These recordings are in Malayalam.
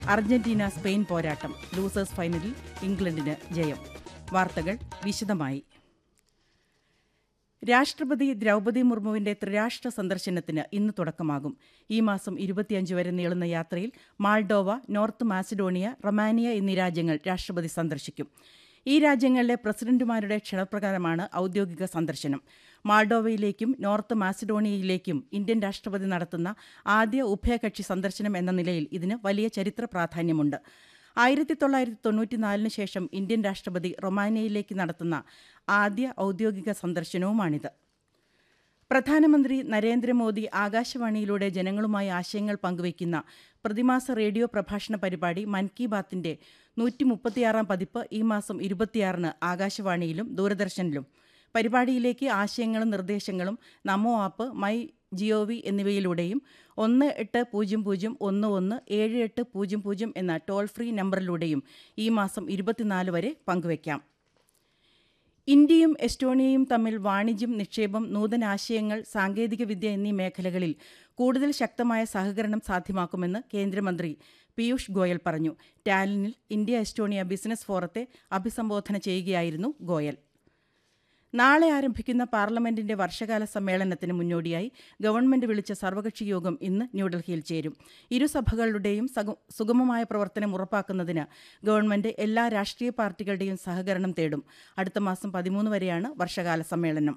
അർജന്റീന സ്പെയിൻ പോരാട്ടം ലൂസേഴ്സ് ഫൈനലിൽ ഇംഗ്ലണ്ടിന് ജയം വാർത്തകൾ വിശദമായി രാഷ്ട്രപതി ദ്രൗപദി മുർമുവിന്റെ ത്രിരാഷ്ട്ര സന്ദർശനത്തിന് ഇന്ന് തുടക്കമാകും ഈ മാസം ഇരുപത്തിയഞ്ച് വരെ നീളുന്ന യാത്രയിൽ മാൾഡോവ നോർത്ത് മാസിഡോണിയ റൊമാനിയ എന്നീ രാജ്യങ്ങൾ രാഷ്ട്രപതി സന്ദർശിക്കും ഈ രാജ്യങ്ങളിലെ പ്രസിഡന്റുമാരുടെ ക്ഷണപ്രകാരമാണ് ഔദ്യോഗിക സന്ദർശനം മാൾഡോവയിലേക്കും നോർത്ത് മാസിഡോണിയയിലേക്കും ഇന്ത്യൻ രാഷ്ട്രപതി നടത്തുന്ന ആദ്യ ഉഭയകക്ഷി സന്ദർശനം എന്ന നിലയിൽ ഇതിന് വലിയ ചരിത്ര പ്രാധാന്യമുണ്ട് ആയിരത്തി തൊള്ളായിരത്തി തൊണ്ണൂറ്റിനാലിന് ശേഷം ഇന്ത്യൻ രാഷ്ട്രപതി റൊമാനിയയിലേക്ക് നടത്തുന്ന ആദ്യ ഔദ്യോഗിക സന്ദർശനവുമാണിത് പ്രധാനമന്ത്രി നരേന്ദ്രമോദി ആകാശവാണിയിലൂടെ ജനങ്ങളുമായി ആശയങ്ങൾ പങ്കുവയ്ക്കുന്ന പ്രതിമാസ റേഡിയോ പ്രഭാഷണ പരിപാടി മൻ കി ബാത്തിന്റെ നൂറ്റി മുപ്പത്തിയാറാം പതിപ്പ് ഈ മാസം ഇരുപത്തിയാറിന് ആകാശവാണിയിലും ദൂരദർശനിലും പരിപാടിയിലേക്ക് ആശയങ്ങളും നിർദ്ദേശങ്ങളും നമോ ആപ്പ് മൈ ജിഒവി എന്നിവയിലൂടെയും ഒന്ന് എട്ട് പൂജ്യം പൂജ്യം ഒന്ന് ഒന്ന് ഏഴ് എട്ട് പൂജ്യം പൂജ്യം എന്ന ടോൾ ഫ്രീ നമ്പറിലൂടെയും ഈ മാസം ഇരുപത്തിനാല് വരെ പങ്കുവയ്ക്കാം ഇന്ത്യയും എസ്റ്റോണിയയും തമ്മിൽ വാണിജ്യം നിക്ഷേപം നൂതനാശയങ്ങൾ സാങ്കേതികവിദ്യ എന്നീ മേഖലകളിൽ കൂടുതൽ ശക്തമായ സഹകരണം സാധ്യമാക്കുമെന്ന് കേന്ദ്രമന്ത്രി പീയൂഷ് ഗോയൽ പറഞ്ഞു ടാലിനിൽ ഇന്ത്യ എസ്റ്റോണിയ ബിസിനസ് ഫോറത്തെ അഭിസംബോധന ചെയ്യുകയായിരുന്നു ഗോയൽ നാളെ ആരംഭിക്കുന്ന പാർലമെന്റിന്റെ വർഷകാല സമ്മേളനത്തിന് മുന്നോടിയായി ഗവൺമെന്റ് വിളിച്ച സർവകക്ഷി യോഗം ഇന്ന് ന്യൂഡൽഹിയിൽ ചേരും ഇരുസഭകളുടെയും സുഗമമായ പ്രവർത്തനം ഉറപ്പാക്കുന്നതിന് ഗവൺമെന്റ് എല്ലാ രാഷ്ട്രീയ പാർട്ടികളുടെയും സഹകരണം തേടും അടുത്ത മാസം പതിമൂന്ന് വരെയാണ് വർഷകാല സമ്മേളനം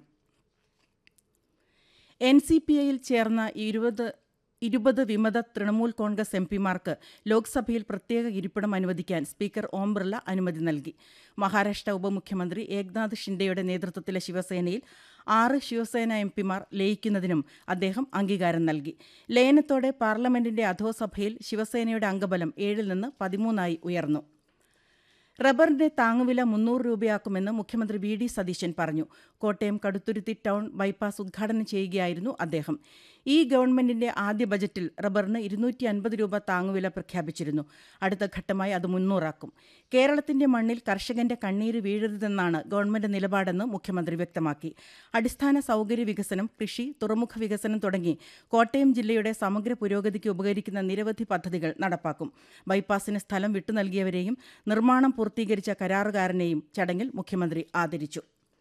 എൻ സി പി ഐയിൽ ചേർന്ന ഇരുപത് ഇരുപത് വിമത തൃണമൂൽ കോൺഗ്രസ് എം പിമാർക്ക് ലോക്സഭയിൽ പ്രത്യേക ഇരിപ്പിടം അനുവദിക്കാൻ സ്പീക്കർ ഓം ബിർള അനുമതി നൽകി മഹാരാഷ്ട്ര ഉപമുഖ്യമന്ത്രി ഏക്നാഥ് ഷിൻഡെയുടെ നേതൃത്വത്തിലെ ശിവസേനയിൽ ആറ് ശിവസേന എം പിമാർ ലയിക്കുന്നതിനും അദ്ദേഹം അംഗീകാരം നൽകി ലയനത്തോടെ പാർലമെന്റിന്റെ അധോസഭയിൽ ശിവസേനയുടെ അംഗബലം ഏഴിൽ നിന്ന് പതിമൂന്നായി ഉയർന്നു റബ്ബറിന്റെ താങ്ങുവില മുന്നൂറ് രൂപയാക്കുമെന്ന് മുഖ്യമന്ത്രി വി ഡി സതീശൻ പറഞ്ഞു കോട്ടയം കടുത്തുരുത്തി ടൗൺ ബൈപ്പാസ് ഉദ്ഘാടനം ചെയ്യുകയായിരുന്നു അദ്ദേഹം ഈ ഗവൺമെന്റിന്റെ ആദ്യ ബജറ്റിൽ റബ്ബറിന് ഇരുന്നൂറ്റി അൻപത് രൂപ താങ്ങുവില പ്രഖ്യാപിച്ചിരുന്നു അടുത്ത ഘട്ടമായി അത് മുന്നൂറാക്കും കേരളത്തിന്റെ മണ്ണിൽ കർഷകന്റെ കണ്ണീര് വീഴരുതെന്നാണ് ഗവൺമെന്റ് നിലപാടെന്ന് മുഖ്യമന്ത്രി വ്യക്തമാക്കി അടിസ്ഥാന സൗകര്യ വികസനം കൃഷി തുറമുഖ വികസനം തുടങ്ങി കോട്ടയം ജില്ലയുടെ സമഗ്ര പുരോഗതിക്ക് ഉപകരിക്കുന്ന നിരവധി പദ്ധതികൾ നടപ്പാക്കും ബൈപ്പാസിന് സ്ഥലം വിട്ടു നൽകിയവരെയും നിർമ്മാണം പൂർത്തീകരിച്ച കരാറുകാരനെയും ചടങ്ങിൽ മുഖ്യമന്ത്രി ആദരിച്ചു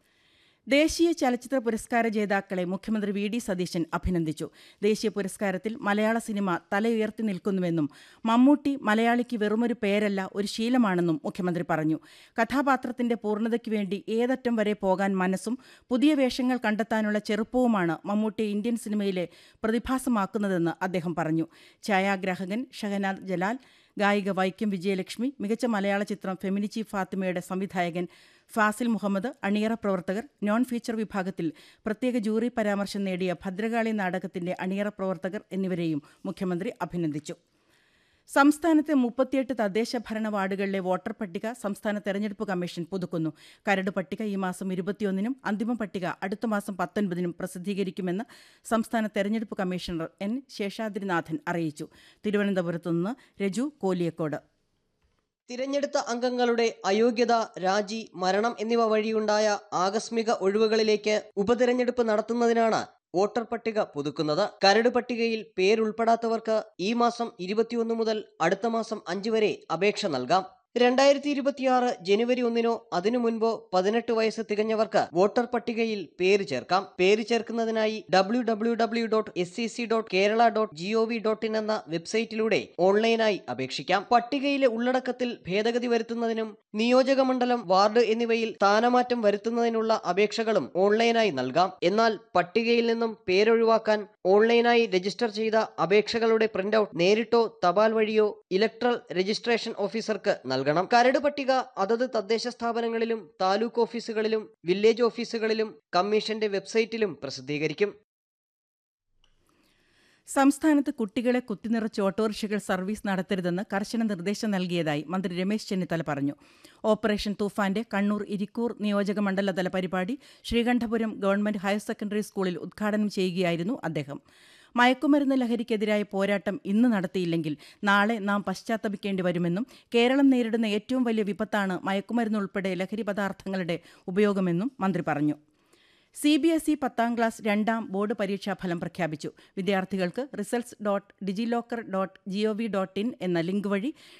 ദേശീയ ചലച്ചിത്ര പുരസ്കാര ജേതാക്കളെ മുഖ്യമന്ത്രി വി ഡി സതീശൻ അഭിനന്ദിച്ചു ദേശീയ പുരസ്കാരത്തിൽ മലയാള സിനിമ തലയുയർത്തി നിൽക്കുന്നുവെന്നും മമ്മൂട്ടി മലയാളിക്ക് വെറുമൊരു പേരല്ല ഒരു ശീലമാണെന്നും മുഖ്യമന്ത്രി പറഞ്ഞു കഥാപാത്രത്തിന്റെ പൂർണ്ണതയ്ക്ക് വേണ്ടി ഏതറ്റം വരെ പോകാൻ മനസ്സും പുതിയ വേഷങ്ങൾ കണ്ടെത്താനുള്ള ചെറുപ്പവുമാണ് മമ്മൂട്ടി ഇന്ത്യൻ സിനിമയിലെ പ്രതിഭാസമാക്കുന്നതെന്ന് അദ്ദേഹം പറഞ്ഞു ഛായാഗ്രാഹകൻ ഷഹനാദ് ജലാൽ ഗായിക വൈക്കം വിജയലക്ഷ്മി മികച്ച മലയാള ചിത്രം ഫെമിനിച്ചി ഫാത്തിമയുടെ സംവിധായകൻ ഫാസിൽ മുഹമ്മദ് അണിയറ പ്രവർത്തകർ നോൺ ഫീച്ചർ വിഭാഗത്തിൽ പ്രത്യേക ജൂറി പരാമർശം നേടിയ ഭദ്രകാളി നാടകത്തിന്റെ അണിയറ പ്രവർത്തകർ എന്നിവരെയും മുഖ്യമന്ത്രി അഭിനന്ദിച്ചു സംസ്ഥാനത്തെ മുപ്പത്തിയെട്ട് തദ്ദേശ ഭരണ വാർഡുകളിലെ വോട്ടർ പട്ടിക സംസ്ഥാന തെരഞ്ഞെടുപ്പ് കമ്മീഷൻ പുതുക്കുന്നു കരട് പട്ടിക ഈ മാസം ഇരുപത്തിയൊന്നിനും അന്തിമ പട്ടിക അടുത്ത മാസം പത്തൊൻപതിനും പ്രസിദ്ധീകരിക്കുമെന്ന് സംസ്ഥാന തെരഞ്ഞെടുപ്പ് കമ്മീഷണർ എൻ ശേഷാദ്രിനാഥൻ അറിയിച്ചു തിരുവനന്തപുരത്തു നിന്ന് രജു കോലിയക്കോട് തിരഞ്ഞെടുത്ത അംഗങ്ങളുടെ അയോഗ്യത രാജി മരണം എന്നിവ വഴിയുണ്ടായ ആകസ്മിക ഒഴിവുകളിലേക്ക് ഉപതിരഞ്ഞെടുപ്പ് നടത്തുന്നതിനാണ് വോട്ടർ പട്ടിക പുതുക്കുന്നത് കരട് പട്ടികയിൽ പേരുൾപ്പെടാത്തവർക്ക് ഈ മാസം ഇരുപത്തിയൊന്ന് മുതൽ അടുത്ത മാസം അഞ്ച് വരെ അപേക്ഷ നൽകാം രണ്ടായിരത്തി ഇരുപത്തിയാറ് ജനുവരി ഒന്നിനോ അതിനു മുൻപോ പതിനെട്ട് വയസ്സ് തികഞ്ഞവർക്ക് വോട്ടർ പട്ടികയിൽ പേര് ചേർക്കാം പേര് ചേർക്കുന്നതിനായി W W W dot S C C dot Kerala dot G O V dot in എന്ന വെബ്സൈറ്റിലൂടെ ഓൺലൈനായി അപേക്ഷിക്കാം പട്ടികയിലെ ഉള്ളടക്കത്തിൽ ഭേദഗതി വരുത്തുന്നതിനും നിയോജക മണ്ഡലം വാർഡ് എന്നിവയിൽ സ്ഥാനമാറ്റം വരുത്തുന്നതിനുള്ള അപേക്ഷകളും ഓൺലൈനായി നൽകാം എന്നാൽ പട്ടികയിൽ നിന്നും പേരൊഴിവാക്കാൻ ഓൺലൈനായി രജിസ്റ്റർ ചെയ്ത അപേക്ഷകളുടെ പ്രിന്റൌട്ട് നേരിട്ടോ തപാൽ വഴിയോ ഇലക്ട്രൽ രജിസ്ട്രേഷൻ ഓഫീസർക്ക് നൽകണം കരട് പട്ടിക അതത് തദ്ദേശ സ്ഥാപനങ്ങളിലും താലൂക്ക് ഓഫീസുകളിലും വില്ലേജ് ഓഫീസുകളിലും കമ്മീഷന്റെ വെബ്സൈറ്റിലും പ്രസിദ്ധീകരിക്കും സംസ്ഥാനത്ത് കുട്ടികളെ കുത്തിനിറച്ച് ഓട്ടോറിക്ഷകൾ സർവീസ് നടത്തരുതെന്ന് കർശന നിർദ്ദേശം നൽകിയതായി മന്ത്രി രമേശ് ചെന്നിത്തല പറഞ്ഞു ഓപ്പറേഷൻ തൂഫാന്റെ കണ്ണൂർ ഇരിക്കൂർ നിയോജക മണ്ഡലതല പരിപാടി ശ്രീകണ്ഠപുരം ഗവൺമെന്റ് ഹയർ സെക്കൻഡറി സ്കൂളിൽ ഉദ്ഘാടനം ചെയ്യുകയായിരുന്നു അദ്ദേഹം മയക്കുമരുന്ന് ലഹരിക്കെതിരായ പോരാട്ടം ഇന്ന് നടത്തിയില്ലെങ്കിൽ നാളെ നാം പശ്ചാത്തപിക്കേണ്ടി വരുമെന്നും കേരളം നേരിടുന്ന ഏറ്റവും വലിയ വിപത്താണ് മയക്കുമരുന്ന് ഉൾപ്പെടെ ലഹരി പദാർത്ഥങ്ങളുടെ ഉപയോഗമെന്നും മന്ത്രി പറഞ്ഞു സി ബി എസ് ഇ പത്താം ക്ലാസ് രണ്ടാം ബോർഡ് പരീക്ഷാ ഫലം പ്രഖ്യാപിച്ചു വിദ്യാർത്ഥികൾക്ക് results dot DigiLocker dot G O V dot in എന്ന ലിങ്ക് വഴി